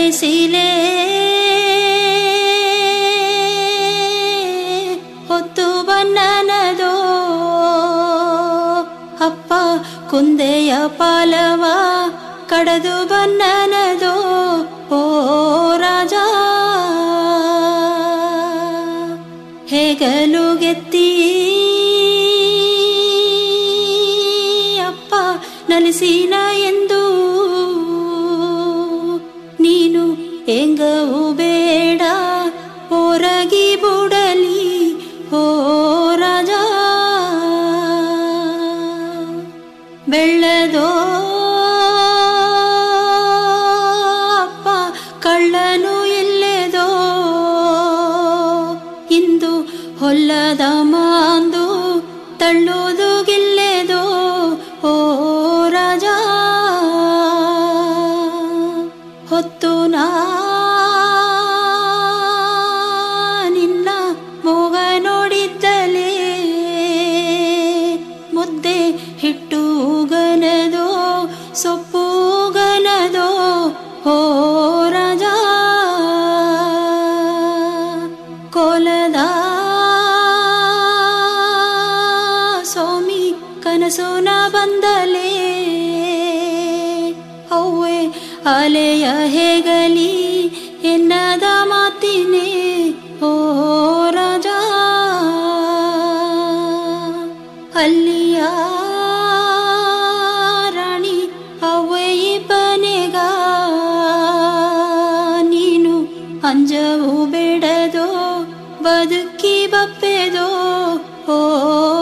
ಕಳಿಸಿಲೇ ಹೊತ್ತು ಬನ್ನನದೋ ಅಪ್ಪ ಕುಂದೆಯ ಪಾಲವ ಕಡದು ಬನ್ನನದೋ ಓ ರಾಜ ಹೇಗಲು ಗೆತ್ತಿ ಅಪ್ಪ ನಲಿಸಿನ ಎಂದು ನೀನು ಎಂಗವು ಬೇಡ ಹೊರಗಿ ಬುಡಲಿ ಓ ರಾಜ ಬೆಳ್ಳದೋ ಅಪ್ಪ ಕಳ್ಳನು ಎಲ್ಲೆದೋ ಇಂದು ಹೊಲ್ಲದ ಮಾಂದು ತಳ್ಳುವುದು ಗಿಲ್ಲೆದೋ ಓ ರಾಜ ಹೊತ್ತು ನಾ ನಿನ್ನ ಮೋಗ ನೋಡಿದ್ದಲೇ ಮುದ್ದೆ ಹಿಟ್ಟು ಗನದೋ ಸೊಪ್ಪು ಗನದೋ ಓ ರಾಜ ಕೋಲದ ಸೋಮಿ ಕನಸುನ ಬಂದಲೇ ಅವ್ವೆ ಅಲೆಯ ಹೇಗಲಿ ಎನ್ನದ ಮಾತಿನೇ ಓ ರಾಜ ಅಲ್ಲಿಯ ರಾಣಿ ಅವ್ವೆಯಿ ಬನೆಗ ನೀನು ಅಂಜವು ಬೇಡದೋ ಬದುಕಿ ಬಪ್ಪೆದೋ ಓ